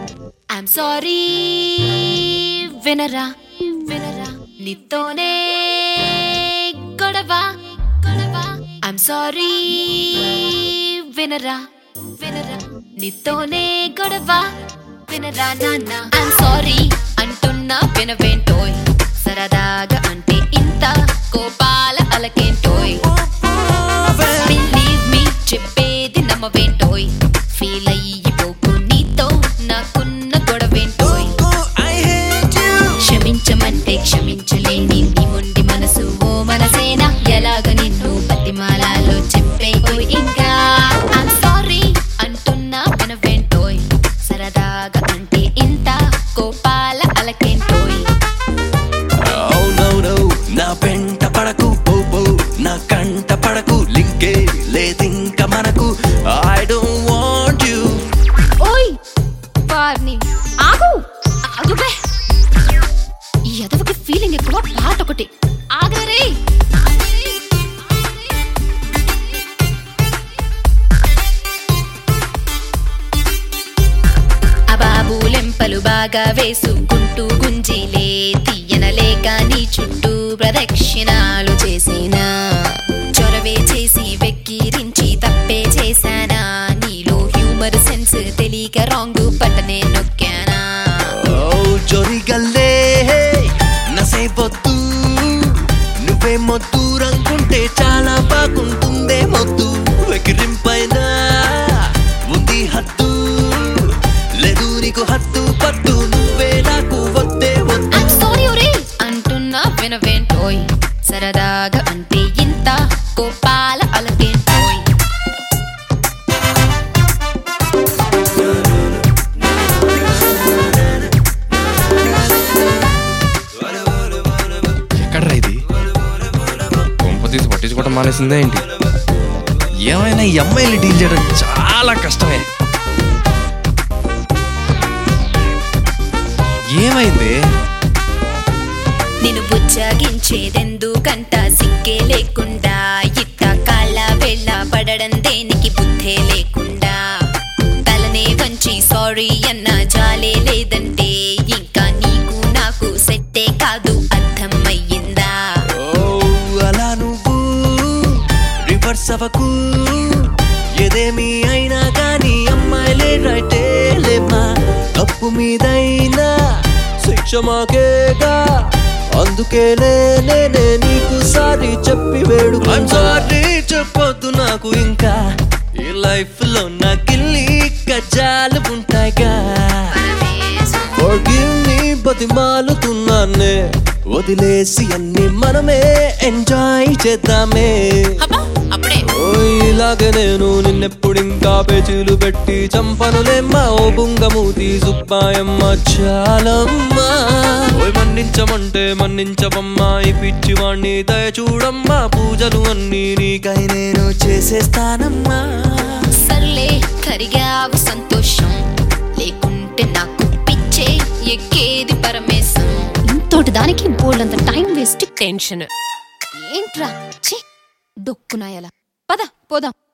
I'm sorry వినరా వినరా నీతోనే గొడవ గొడవ ఐమ్ సారీ వినరా వినరా నీతోనే గొడవ వినరా నాన్న ఐమ్ సారీ అంటున్నా వినవేంటోయ్ సరదాగా అంటే ఇంత కోపాల అలకేంటోయ్ బిలీవ్ మీ చెప్పేది నమ్మవేంటోయ్ ఫీల్ అయ్యిపోకు నీతో నాకున్న గొడవేంటోయ్ క్షమించమంటే క్షమించలేని నీ మొండి మనసు ఓ మనసేనా ఎలాగ నిన్ను బతిమాలాలో చెప్పేయ్ ఇంకా ఐమ్ సారీ అంటున్నా వినవేంటోయ్ సరదాగా అంటే ఇంత కోపాల అలకేంటోయ్ Oh no no నా పెంట పడకు పో పో నా కంట పడకు లింకే లేదింక మనకు ఐ డోంట్ వాంట్ యు ఓయ్ వారిని ఆగు ఆగుబే ఈ ఎదవకి ఫీలింగ్ ఎక్కువ పాట ఒకటి ఆగరే అబాబులెంపలు బాగా వేసుకుంటూ గుంజిలే తీయనలేక నీ చుట్టూ ప్రదక్షిణాలు చేసేనా చొరవే చేసి వెక్కిరించి తప్పే చేశానా నీలో హ్యూమర్ సెన్స్ తెలియక రాంగ్ పట్టనే నొక్కానా ఓ జొరిగల్లే నసేవద్దు నువ్వే మొద్దు రంగుంటే చాలా బాగుంటుందే మొద్దు ఎగిరింపైన ఉంది హద్దు లేదు నీకు హద్దు పద్దు నువ్వే నాకు వద్దే వద్దు I'm sorry ఒరే అంటున్నా వినవేంటోయ్ సరదాగా అంటే ఇంత కోపాల అలకేంటోయ్ ఎక్కడ్రా ఇది కొంప తీసి పట్టించుకోవడం మానేసిందే ఏంటి ఏమైనా ఈ అమ్మాయిలు డీల్ చేయడం చాలా కష్టమే ఏమైంది నిన్ను బుజ్జగించేదెందుకంట సిగ్గే లేకుండా ఇట్ట కాళ్ళ వెళ్ళ పడడం దేనికి బుద్ధే లేకుండా తలనే వంచి సారీ అన్న జాలే లేదంటే ఇంకా నీకు నాకు సెట్టే కాదు అర్థమయ్యిందా ఓ అలా నువ్వు రివర్స్ అవ్వకు ఏదేమి అయినా కానీ అమ్మాయిలే రైటే లేమా తప్పు మీదైనా శిక్ష మాకేగా అందుకేలే నేనే నీకు సారీ చెప్పి వేడు సారీ చెప్పొద్దు నాకు ఇంకా ఈ లైఫ్ లో నాకిల్లి కజాలు ఉంటాయిగా Forgive me బతిమాలుతున్నానే వదిలేసి అన్ని మనమే ఎంజాయ్ చేద్దామే అప్పుడే ఓ ఇలాగే నేను నిన్నెప్పుడింకా పేచీలు పెట్టి చంపనులేమ్మా ఓ బుంగమూతి సుబ్బాయమ్మ చాలమ్మా ఓయ్ మన్నించమంటే మన్నించవమ్మా ఈ పిచ్చివాణ్ణి దయ చూడమ్మా పూజలు అన్నీ నీకై నేను చేసేస్తానమ్మా సర్లే కరిగావు సంతోషం లేకుంటే నాకు పిచ్చే ఎక్కేది పరమేశం ఇంతోటి దానికి బోల్డంత టైం వేస్ట్ టెన్షన్ ఏంట్రా ఛీ డొక్కునాయలా పద పోదాం